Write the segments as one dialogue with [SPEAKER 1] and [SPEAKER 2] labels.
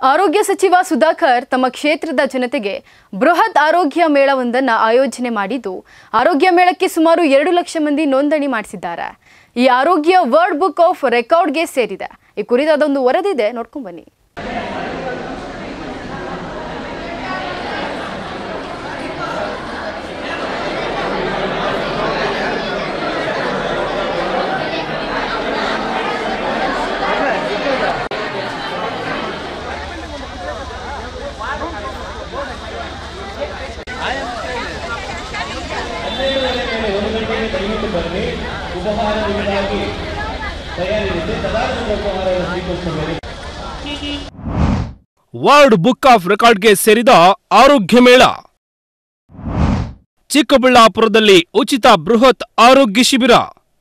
[SPEAKER 1] ಆರೋಗ್ಯ ಸಚಿವ ಸುಧಾಕರ್ ತಮ್ಮ ಕ್ಷೇತ್ರದ ಜನತೆಗೆ ಬೃಹತ್ ಆರೋಗ್ಯ ಮೇಳವೊಂದನ್ನು ಆಯೋಜನೆ ಮಾಡಿದ್ದು ಆರೋಗ್ಯ ಮೇಳಕ್ಕೆ ಸುಮಾರು ಎರಡು ಲಕ್ಷ ಮಂದಿ ನೋಂದಣಿ ಮಾಡಿಸಿದ್ದಾರೆ ಈ ಆರೋಗ್ಯ ವರ್ಲ್ಡ್ ಬುಕ್ ಆಫ್ ರೆಕಾರ್ಡ್ಗೆ ಸೇರಿದೆ ಈ ಕುರಿತಾದ ಒಂದು ವರದಿದೆ ನೋಡ್ಕೊಂಡ್ ಬನ್ನಿ
[SPEAKER 2] ವರ್ಲ್ಡ್ ಬುಕ್ ಆಫ್ ರೆಕಾರ್ಡ್ಗೆ ಸೇರಿದ ಆರೋಗ್ಯ ಮೇಳ ಚಿಕ್ಕಬಳ್ಳಾಪುರದಲ್ಲಿ ಉಚಿತ ಬೃಹತ್ ಆರೋಗ್ಯ ಶಿಬಿರ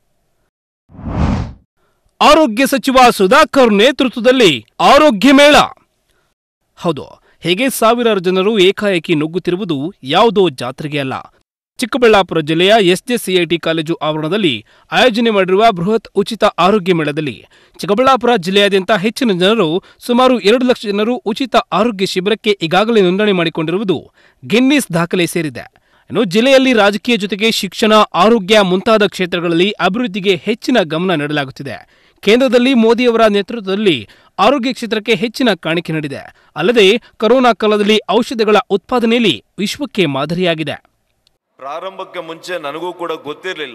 [SPEAKER 2] ಆರೋಗ್ಯ ಸಚಿವ ಸುಧಾಕರ್ ನೇತೃತ್ವದಲ್ಲಿ ಆರೋಗ್ಯ ಮೇಳ ಹೌದು ಹೇಗೆ ಸಾವಿರಾರು ಜನರು ಏಕಾಏಕಿ ನುಗ್ಗುತ್ತಿರುವುದು ಯಾವುದೋ ಜಾತ್ರೆಗೆ ಅಲ್ಲ ಚಿಕ್ಕಬಳ್ಳಾಪುರ ಜಿಲ್ಲೆಯ ಎಸ್ಜೆಸಿಐಟಿ ಕಾಲೇಜು ಆವರಣದಲ್ಲಿ ಆಯೋಜನೆ ಮಾಡಿರುವ ಬೃಹತ್ ಉಚಿತ ಆರೋಗ್ಯ ಮೇಳದಲ್ಲಿ ಚಿಕ್ಕಬಳ್ಳಾಪುರ ಜಿಲ್ಲೆಯಾದ್ಯಂತ ಹೆಚ್ಚಿನ ಜನರು ಸುಮಾರು ಎರಡು ಲಕ್ಷ ಜನರು ಉಚಿತ ಆರೋಗ್ಯ ಶಿಬಿರಕ್ಕೆ ಈಗಾಗಲೇ ನೋಂದಣಿ ಮಾಡಿಕೊಂಡಿರುವುದು ಗಿನ್ನಿಸ್ ದಾಖಲೆ ಸೇರಿದೆ ಇನ್ನು ಜಿಲ್ಲೆಯಲ್ಲಿ ರಾಜಕೀಯ ಜೊತೆಗೆ ಶಿಕ್ಷಣ ಆರೋಗ್ಯ ಮುಂತಾದ ಕ್ಷೇತ್ರಗಳಲ್ಲಿ ಅಭಿವೃದ್ಧಿಗೆ ಹೆಚ್ಚಿನ ಗಮನ ನೀಡಲಾಗುತ್ತಿದೆ ಕೇಂದ್ರದಲ್ಲಿ ಮೋದಿಯವರ ನೇತೃತ್ವದಲ್ಲಿ ಆರೋಗ್ಯ ಕ್ಷೇತ್ರಕ್ಕೆ ಹೆಚ್ಚಿನ ಕಾಣಿಕೆ ನೀಡಿದೆ ಅಲ್ಲದೆ ಕೊರೋನಾ ಕಾಲದಲ್ಲಿ ಔಷಧಗಳ ಉತ್ಪಾದನೆಯಲ್ಲಿ ವಿಶ್ವಕ್ಕೆ ಮಾದರಿಯಾಗಿದೆ
[SPEAKER 3] ಪ್ರಾರಂಭಕ್ಕೆ ಮುಂಚೆ ನನಗೂ ಕೂಡ ಗೊತ್ತಿರಲಿಲ್ಲ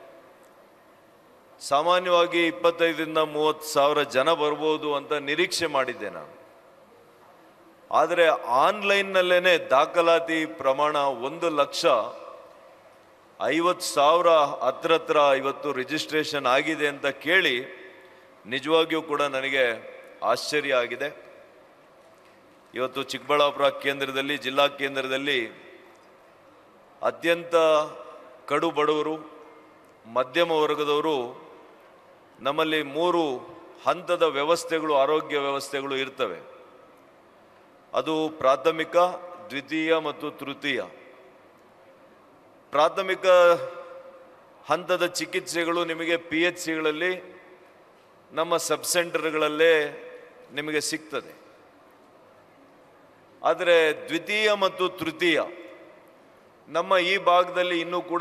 [SPEAKER 3] ಸಾಮಾನ್ಯವಾಗಿ ಇಪ್ಪತ್ತೈದರಿಂದ ಮೂವತ್ತು ಸಾವಿರ ಜನ ಬರ್ಬೋದು ಅಂತ ನಿರೀಕ್ಷೆ ಮಾಡಿದ್ದೆ ನಾನು ಆದರೆ ಆನ್ಲೈನ್ನಲ್ಲೇ ದಾಖಲಾತಿ ಪ್ರಮಾಣ ಒಂದು ಲಕ್ಷ ಐವತ್ತು ಸಾವಿರ ಹತ್ರ ಹತ್ರ ಇವತ್ತು ರಿಜಿಸ್ಟ್ರೇಷನ್ ಆಗಿದೆ ಅಂತ ಕೇಳಿ ನಿಜವಾಗಿಯೂ ಕೂಡ ನನಗೆ ಆಶ್ಚರ್ಯ ಆಗಿದೆ ಇವತ್ತು ಚಿಕ್ಕಬಳ್ಳಾಪುರ ಕೇಂದ್ರದಲ್ಲಿ ಜಿಲ್ಲಾ ಕೇಂದ್ರದಲ್ಲಿ ಅತ್ಯಂತ ಕಡು ಬಡವರು ಮಧ್ಯಮ ವರ್ಗದವರು ನಮ್ಮಲ್ಲಿ ಮೂರು ಹಂತದ ವ್ಯವಸ್ಥೆಗಳು ಆರೋಗ್ಯ ವ್ಯವಸ್ಥೆಗಳು ಇರ್ತವೆ ಅದು ಪ್ರಾಥಮಿಕ ದ್ವಿತೀಯ ಮತ್ತು ತೃತೀಯ ಪ್ರಾಥಮಿಕ ಹಂತದ ಚಿಕಿತ್ಸೆಗಳು ನಿಮಗೆ ಪಿ ಎಚ್ ಸಿಗಳಲ್ಲಿ ನಮ್ಮ ಸಬ್ ಸೆಂಟರ್ಗಳಲ್ಲೇ ನಿಮಗೆ ಸಿಗ್ತದೆ ಆದರೆ ದ್ವಿತೀಯ ಮತ್ತು ತೃತೀಯ ನಮ್ಮ ಈ ಭಾಗದಲ್ಲಿ ಇನ್ನೂ ಕೂಡ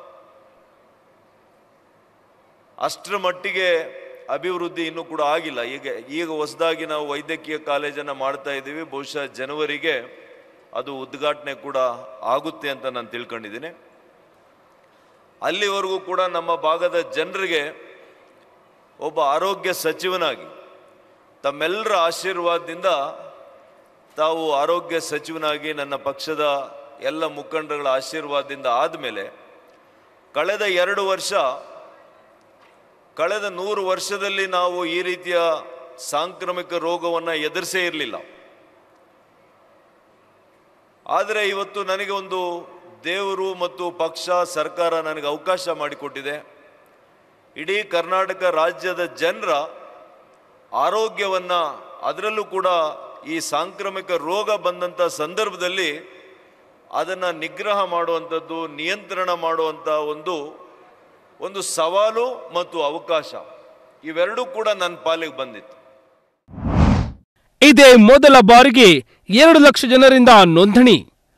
[SPEAKER 3] ಅಷ್ಟರ ಮಟ್ಟಿಗೆ ಅಭಿವೃದ್ಧಿ ಇನ್ನೂ ಕೂಡ ಆಗಿಲ್ಲ ಈಗ ಈಗ ಹೊಸದಾಗಿ ನಾವು ವೈದ್ಯಕೀಯ ಕಾಲೇಜನ್ನು ಮಾಡ್ತಾ ಇದ್ದೀವಿ ಬಹುಶಃ ಜನವರಿಗೆ ಅದು ಉದ್ಘಾಟನೆ ಕೂಡ ಆಗುತ್ತೆ ಅಂತ ನಾನು ತಿಳ್ಕೊಂಡಿದ್ದೀನಿ ಅಲ್ಲಿವರೆಗೂ ಕೂಡ ನಮ್ಮ ಭಾಗದ ಜನರಿಗೆ ಒಬ್ಬ ಆರೋಗ್ಯ ಸಚಿವನಾಗಿ ತಮ್ಮೆಲ್ಲರ ಆಶೀರ್ವಾದದಿಂದ ತಾವು ಆರೋಗ್ಯ ಸಚಿವನಾಗಿ ನನ್ನ ಪಕ್ಷದ ಎಲ್ಲ ಮುಖಂಡರುಗಳ ಆಶೀರ್ವಾದದಿಂದ ಆದಮೇಲೆ ಕಳೆದ ಎರಡು ವರ್ಷ ಕಳೆದ ನೂರು ವರ್ಷದಲ್ಲಿ ನಾವು ಈ ರೀತಿಯ ಸಾಂಕ್ರಾಮಿಕ ರೋಗವನ್ನು ಎದುರಿಸೇ ಇರಲಿಲ್ಲ ಆದರೆ ಇವತ್ತು ನನಗೆ ಒಂದು ದೇವರು ಮತ್ತು ಪಕ್ಷ ಸರ್ಕಾರ ನನಗೆ ಅವಕಾಶ ಮಾಡಿಕೊಟ್ಟಿದೆ ಇಡೀ ಕರ್ನಾಟಕ ರಾಜ್ಯದ ಜನರ ಆರೋಗ್ಯವನ್ನು ಅದರಲ್ಲೂ ಕೂಡ ಈ ಸಾಂಕ್ರಾಮಿಕ ರೋಗ ಬಂದಂಥ ಸಂದರ್ಭದಲ್ಲಿ ಅದನ್ನು ನಿಗ್ರಹ ಮಾಡುವಂಥದ್ದು ನಿಯಂತ್ರಣ ಮಾಡುವಂಥ ಒಂದು ಒಂದು ಸವಾಲು ಮತ್ತು ಅವಕಾಶ ಇವೆರಡೂ ಕೂಡ ನನ್ನ ಪಾಲಿಗೆ ಬಂದಿತ್ತು
[SPEAKER 2] ಇದೇ ಮೊದಲ ಬಾರಿಗೆ ಎರಡು ಲಕ್ಷ ಜನರಿಂದ ನೋಂದಣಿ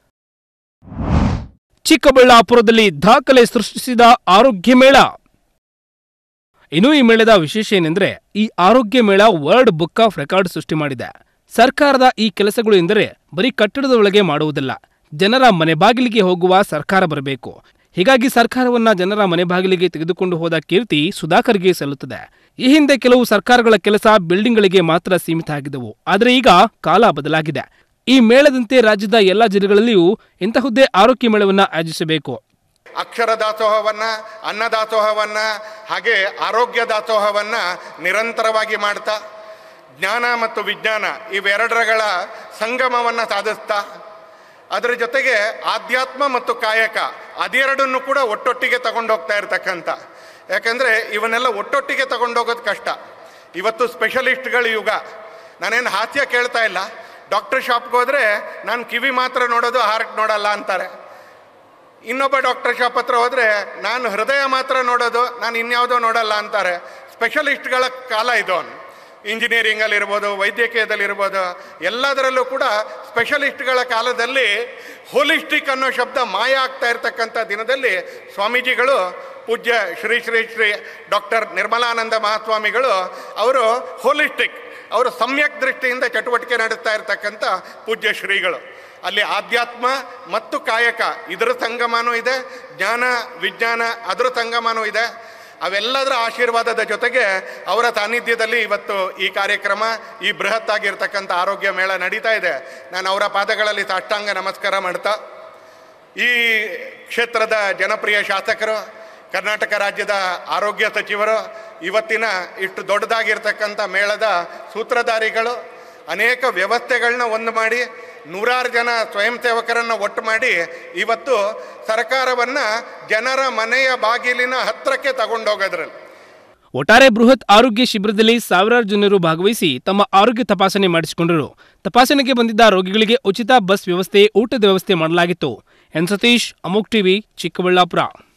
[SPEAKER 2] ಚಿಕ್ಕಬಳ್ಳಾಪುರದಲ್ಲಿ ದಾಖಲೆ ಸೃಷ್ಟಿಸಿದ ಆರೋಗ್ಯ ಮೇಳ ಇನ್ನು ಈ ಮೇಳದ ವಿಶೇಷ ಏನೆಂದ್ರೆ ಈ ಆರೋಗ್ಯ ಮೇಳ ವರ್ಲ್ಡ್ ಬುಕ್ ಆಫ್ ರೆಕಾರ್ಡ್ ಸೃಷ್ಟಿ ಮಾಡಿದೆ ಸರ್ಕಾರದ ಈ ಕೆಲಸಗಳು ಎಂದರೆ ಬರೀ ಕಟ್ಟಡದ ಒಳಗೆ ಮಾಡುವುದಲ್ಲ ಜನರ ಮನೆ ಬಾಗಿಲಿಗೆ ಹೋಗುವ ಸರ್ಕಾರ ಬರಬೇಕು ಹೀಗಾಗಿ ಸರ್ಕಾರವನ್ನ ಜನರ ಮನೆ ಬಾಗಿಲಿಗೆ ತೆಗೆದುಕೊಂಡು ಹೋದ ಕೀರ್ತಿ ಸುಧಾಕರ್ಗೆ ಸಲ್ಲುತ್ತದೆ ಈ ಹಿಂದೆ ಕೆಲವು ಸರ್ಕಾರಗಳ ಕೆಲಸ ಬಿಲ್ಡಿಂಗ್ಗಳಿಗೆ ಮಾತ್ರ ಸೀಮಿತ ಆಗಿದ್ದವು ಆದರೆ ಈಗ ಕಾಲ ಬದಲಾಗಿದೆ ಈ ಮೇಳದಂತೆ ರಾಜ್ಯದ ಎಲ್ಲಾ ಜಿಲ್ಲೆಗಳಲ್ಲಿಯೂ ಇಂತಹುದೇ ಆರೋಗ್ಯ ಮೇಳವನ್ನ ಆಯೋಜಿಸಬೇಕು
[SPEAKER 4] ಅಕ್ಷರ ದಾಸೋಹವನ್ನ ಅನ್ನದಾಸೋಹವನ್ನ ಹಾಗೆ ಆರೋಗ್ಯ ದಾಸೋಹವನ್ನ ನಿರಂತರವಾಗಿ ಮಾಡ್ತಾ ಜ್ಞಾನ ಮತ್ತು ವಿಜ್ಞಾನ ಇವೆರಡರಗಳ ಸಂಗಮವನ್ನ ಸಾಧಿಸ್ತಾ ಅದರ ಜೊತೆಗೆ ಆಧ್ಯಾತ್ಮ ಮತ್ತು ಕಾಯಕ ಅದೆರಡನ್ನು ಕೂಡ ಒಟ್ಟೊಟ್ಟಿಗೆ ತಗೊಂಡೋಗ್ತಾ ಇರ್ತಕ್ಕಂಥ ಯಾಕಂದರೆ ಇವನ್ನೆಲ್ಲ ಒಟ್ಟೊಟ್ಟಿಗೆ ತಗೊಂಡೋಗೋದು ಕಷ್ಟ ಇವತ್ತು ಸ್ಪೆಷಲಿಸ್ಟ್ಗಳ ಯುಗ ನಾನೇನು ಹಾಸ್ಯ ಕೇಳ್ತಾ ಇಲ್ಲ ಡಾಕ್ಟರ್ ಶಾಪ್ಗೆ ಹೋದರೆ ನಾನು ಕಿವಿ ಮಾತ್ರ ನೋಡೋದು ಹಾರ್ಟ್ ನೋಡಲ್ಲ ಅಂತಾರೆ ಇನ್ನೊಬ್ಬ ಡಾಕ್ಟರ್ ಶಾಪ್ ಹತ್ರ ಹೋದರೆ ನಾನು ಹೃದಯ ಮಾತ್ರ ನೋಡೋದು ನಾನು ಇನ್ಯಾವುದೋ ನೋಡಲ್ಲ ಅಂತಾರೆ ಸ್ಪೆಷಲಿಸ್ಟ್ಗಳ ಕಾಲ ಇದು ಇಂಜಿನಿಯರಿಂಗಲ್ಲಿರ್ಬೋದು ವೈದ್ಯಕೀಯದಲ್ಲಿರ್ಬೋದು ಎಲ್ಲದರಲ್ಲೂ ಕೂಡ ಸ್ಪೆಷಲಿಸ್ಟ್ಗಳ ಕಾಲದಲ್ಲಿ ಹೋಲಿಸ್ಟಿಕ್ ಅನ್ನೋ ಶಬ್ದ ಮಾಯ ಆಗ್ತಾ ಇರತಕ್ಕಂಥ ದಿನದಲ್ಲಿ ಸ್ವಾಮೀಜಿಗಳು ಪೂಜ್ಯ ಶ್ರೀ ಶ್ರೀ ಶ್ರೀ ಡಾಕ್ಟರ್ ನಿರ್ಮಲಾನಂದ ಮಹಾಸ್ವಾಮಿಗಳು ಅವರು ಹೋಲಿಸ್ಟಿಕ್ ಅವರು ಸಮ್ಯಕ್ ದೃಷ್ಟಿಯಿಂದ ಚಟುವಟಿಕೆ ನಡೆಸ್ತಾ ಇರತಕ್ಕಂಥ ಪೂಜ್ಯ ಶ್ರೀಗಳು ಅಲ್ಲಿ ಆಧ್ಯಾತ್ಮ ಮತ್ತು ಕಾಯಕ ಇದರ ಸಂಗಮನೂ ಇದೆ ಜ್ಞಾನ ವಿಜ್ಞಾನ ಅದರ ಸಂಗಮನೂ ಇದೆ ಅವೆಲ್ಲದರ ಆಶೀರ್ವಾದದ ಜೊತೆಗೆ ಅವರ ಸಾನ್ನಿಧ್ಯದಲ್ಲಿ ಇವತ್ತು ಈ ಕಾರ್ಯಕ್ರಮ ಈ ಬೃಹತ್ ಆಗಿರ್ತಕ್ಕಂಥ ಆರೋಗ್ಯ ಮೇಳ ನಡೀತಾ ಇದೆ ನಾನು ಅವರ ಪಾದಗಳಲ್ಲಿ ಸಾಷ್ಟಾಂಗ ನಮಸ್ಕಾರ ಮಾಡ್ತಾ ಈ ಕ್ಷೇತ್ರದ ಜನಪ್ರಿಯ ಶಾಸಕರು ಕರ್ನಾಟಕ ರಾಜ್ಯದ ಆರೋಗ್ಯ ಸಚಿವರು ಇವತ್ತಿನ ಇಷ್ಟು ದೊಡ್ಡದಾಗಿರ್ತಕ್ಕಂಥ ಮೇಳದ ಸೂತ್ರಧಾರಿಗಳು ಅನೇಕ ವ್ಯವಸ್ಥೆಗಳನ್ನ ಒಂದು ಮಾಡಿ ನೂರಾರು ಜನ ಸ್ವಯಂ ಸೇವಕರನ್ನು ಒಟ್ಟು ಮಾಡಿ ಇವತ್ತು ಸರ್ಕಾರವನ್ನು ಜನರ ಮನೆಯ ಬಾಗಿಲಿನ ಹತ್ತಿರಕ್ಕೆ ತಗೊಂಡೋಗೋದ್ರಲ್ಲಿ
[SPEAKER 2] ಒಟ್ಟಾರೆ ಬೃಹತ್ ಆರೋಗ್ಯ ಶಿಬಿರದಲ್ಲಿ ಸಾವಿರಾರು ಜನರು ಭಾಗವಹಿಸಿ ತಮ್ಮ ಆರೋಗ್ಯ ತಪಾಸಣೆ ಮಾಡಿಸಿಕೊಂಡರು ತಪಾಸಣೆಗೆ ಬಂದಿದ್ದ ರೋಗಿಗಳಿಗೆ ಉಚಿತ ಬಸ್ ವ್ಯವಸ್ಥೆ ಊಟದ ವ್ಯವಸ್ಥೆ ಮಾಡಲಾಗಿತ್ತು ಎನ್ ಸತೀಶ್ ಅಮೋಕ್ ಟಿವಿ ಚಿಕ್ಕಬಳ್ಳಾಪುರ